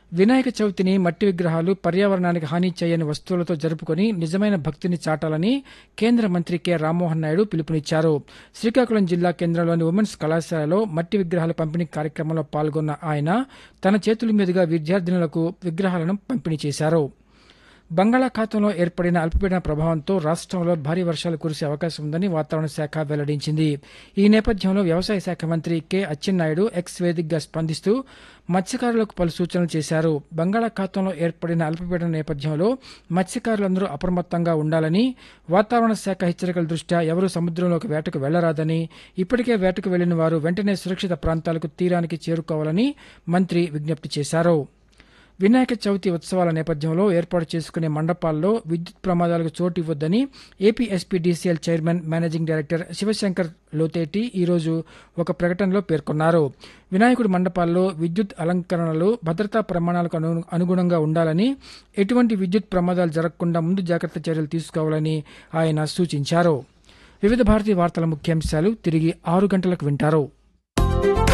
వినాయక చవితిని మట్టి విగ్రహాలు పర్యావరణానికి హాని చేయని వస్తువులతో జరుపుకొని నిజమైన భక్తిని చాటాలని కేంద్ర మంత్రి కె రామ్మోహన్ నాయుడు పిలుపునిచ్చారు శ్రీకాకుళం జిల్లా కేంద్రంలోని ఉమెన్స్ కళాశాలలో మట్టి విగ్రహాల పంపిణీ కార్యక్రమంలో పాల్గొన్న ఆయన తన చేతుల మీదుగా విద్యార్థినులకు విగ్రహాలను పంపిణీ చేశారు బంగాళాఖాతంలో ఏర్పడిన అల్పపీడన ప్రభావంతో రాష్ట్రంలో భారీ వర్షాలు కురిసే అవకాశం ఉందని వాతావరణ శాఖ వెల్లడించింది ఈ నేపథ్యంలో వ్యవసాయ శాఖ మంత్రి కె అచ్చెన్నాయుడు ఎక్స్ వేదికగా స్పందిస్తూ మత్స్యకారులకు పలు సూచనలు చేశారు బంగాళాఖాతంలో ఏర్పడిన అల్పపీడన నేపథ్యంలో మత్స్యకారులందరూ అప్రమత్తంగా ఉండాలని వాతావరణ శాఖ హెచ్చరికల దృష్ట్యా ఎవరూ సముద్రంలోకి వేటకు వెళ్లరాదని ఇప్పటికే వేటకు వెళ్లిన వారు వెంటనే సురక్షిత ప్రాంతాలకు తీరానికి చేరుకోవాలని మంత్రి విజ్ఞప్తి చేశారు వినాయక చవితి ఉత్సవాల నేపథ్యంలో ఏర్పాటు చేసుకునే మండపాల్లో విద్యుత్ ప్రమాదాలకు చోటు ఇవ్వొద్దని AP SPDCL chairman managing director Shivashankar Lotheti ఈరోజు ఒక ప్రకటనలో పేర్కొన్నారు వినాయకుడి మండపాల్లో విద్యుత్ అలంకరణలు భద్రతా ప్రమాణాలకు అను అనుగుణంగా ఉండాలని ఎటువంటి విద్యుత్ ప్రమాదాలు జరగకుండా ముందు జాగ్రత్త చర్యలు తీసుకోవాలని ఆయన సూచించారు వివిధ భారతీయ వార్తల ముఖ్యాంశాలు తిరిగి ఆరు గంటలకు వింటారు